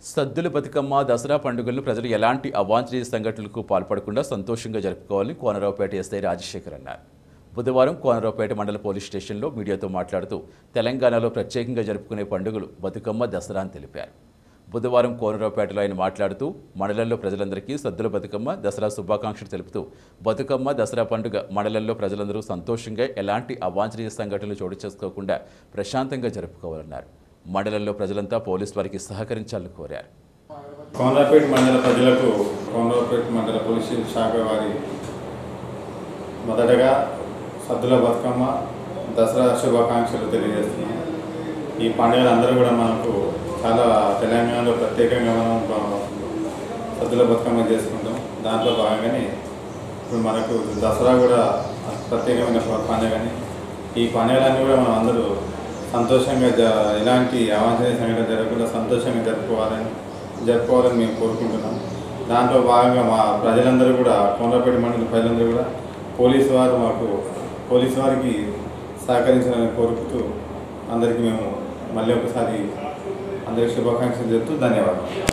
సద్దుల బతుకమ్మ దసరా పండుగలను ప్రజలు ఎలాంటి అవాంఛనీయ సంఘటనలకు పాల్పడకుండా సంతోషంగా జరుపుకోవాలని కోనరావుపేట ఎస్ఐ రాజశేఖర్ అన్నారు బుధవారం కోనరావుపేట మండల పోలీస్ స్టేషన్లో మీడియాతో మాట్లాడుతూ తెలంగాణలో ప్రత్యేకంగా జరుపుకునే పండుగలు బతుకమ్మ దసరా అని తెలిపారు బుధవారం కోనరావుపేటలో ఆయన మాట్లాడుతూ మండలంలో ప్రజలందరికీ సద్దుల బతుకమ్మ దసరా శుభాకాంక్షలు తెలుపుతూ బతుకమ్మ దసరా పండుగ మండలంలో ప్రజలందరూ సంతోషంగా ఎలాంటి అవాంఛనీయ సంఘటనలు చోటు చేసుకోకుండా ప్రశాంతంగా జరుపుకోవాలన్నారు మండలంలో ప్రజలంతా పోలీసు వారికి సహకరించాలని కోరారు కోనరాపేట మండల ప్రజలకు కోనరాపేట మండల పోలీస్ శాఖ వారి మొదటగా సద్దుల బతుకమ్మ దసరా శుభాకాంక్షలు తెలియజేస్తున్నాం ఈ పండుగలు అందరూ కూడా మనకు చాలా తెలంగాణలో ప్రత్యేకంగా మనం బ- సద్దుల బతుకమ్మ చేసుకుంటాం దాంట్లో భాగంగానే ఇప్పుడు మనకు దసరా కూడా ప్రత్యేకమైన ప- పండుగని ఈ పండుగలన్నీ కూడా మనం అందరూ సంతోషంగా జ ఎలాంటి అవాంఛనీయ సంఘటన జరగకుండా సంతోషంగా జరుపుకోవాలని జరుపుకోవాలని మేము కోరుకుంటున్నాం దాంట్లో భాగంగా మా ప్రజలందరూ కూడా కోనరాపేట మండలి ప్రజలందరూ కూడా పోలీసు వారు మాకు పోలీసు వారికి సహకరించాలని కోరుకుతూ అందరికీ మేము మళ్ళీ ఒకసారి అందరికీ శుభాకాంక్షలు చెప్తూ ధన్యవాదాలు